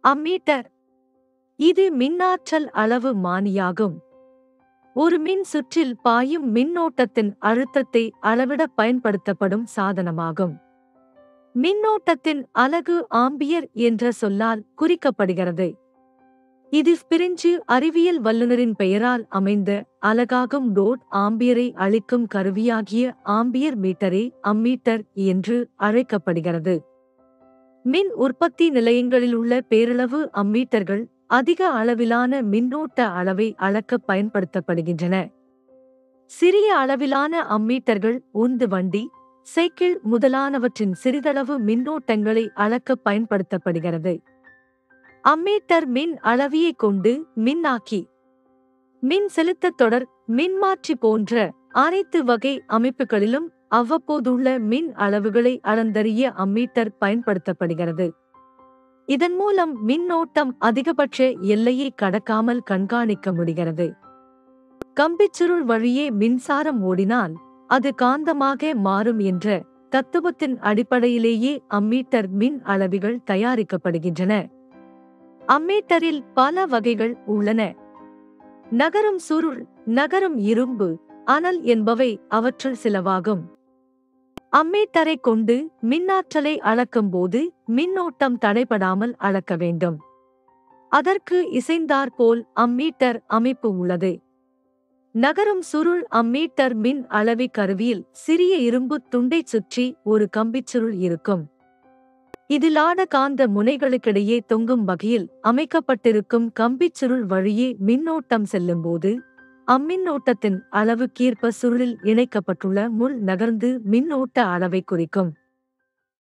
ammeter இது மின்னாற்றல் அளவு மானியாகும் ஒரு மின் சுற்றில் பாயும் மின்னோட்டத்தின் அழுத்தத்தை அளவிட பயன்படுத்தப்படும் சாதனமாகும் மின்னோட்டத்தின் அலகு ஆம்பியர் என்ற சொல்லால் குறிக்கப்படுகிறது இது பிரிஞ்சு அறிவியல் வல்லுநரின் பெயரால் அமைந்த அலகாகும் ரோட் ஆம்பியரை அளிக்கும் கருவியாகிய ஆம்பியர் மீட்டரே அம்மீட்டர் என்று அழைக்கப்படுகிறது மின் உற்பத்தி நிலையங்களில் உள்ள பேரளவு அம்மீட்டர்கள் அதிக அளவிலான மின்னோட்ட அளவை அளக்க பயன்படுத்தப்படுகின்றன சிறிய அளவிலான அம்மீட்டர்கள் உந்து வண்டி சைக்கிள் முதலானவற்றின் சிறிதளவு மின்னோட்டங்களை அளக்க பயன்படுத்தப்படுகிறது அம்மீட்டர் மின் அளவியைக் கொண்டு மின்னாக்கி மின் செலுத்தத் தொடர் மின்மாற்றி போன்ற அனைத்து வகை அமைப்புகளிலும் அவ்வப்போதுள்ள மின் அளவுகளை அளந்தறிய அம்மீட்டர் பயன்படுத்தப்படுகிறது இதன் மூலம் மின்னோட்டம் அதிகபட்ச எல்லையை கடக்காமல் கண்காணிக்க முடிகிறது கம்பிச்சுருள் வழியே மின்சாரம் ஓடினால் அது காந்தமாக மாறும் என்ற தத்துவத்தின் அடிப்படையிலேயே அம்மீட்டர் மின் அளவிகள் தயாரிக்கப்படுகின்றன அம்மீட்டரில் பல வகைகள் உள்ளன நகரும் சுருள் நகரும் இரும்பு அனல் என்பவை அவற்றுள் சிலவாகும் அம்மீட்டரை கொண்டு மின்னாற்றலை அளக்கும்போது மின்னோட்டம் தடைபடாமல் அளக்க வேண்டும் அதற்கு இசைந்தாற்போல் அம்மீட்டர் அமைப்பு உள்ளது நகரும் சுருள் அம்மீட்டர் மின் அளவி கருவியில் சிறிய இரும்பு துண்டைச் சுற்றி ஒரு கம்பிச்சுருள் இருக்கும் இதிலான காந்த முனைகளுக்கிடையே தொங்கும் வகையில் அமைக்கப்பட்டிருக்கும் கம்பிச்சுருள் வழியே மின்னோட்டம் செல்லும்போது அம்மின்னோட்டத்தின் அளவுக்கீர்ப்ப சுருளில் இணைக்கப்பட்டுள்ள முள் நகர்ந்து மின்னோட்ட அளவை குறிக்கும்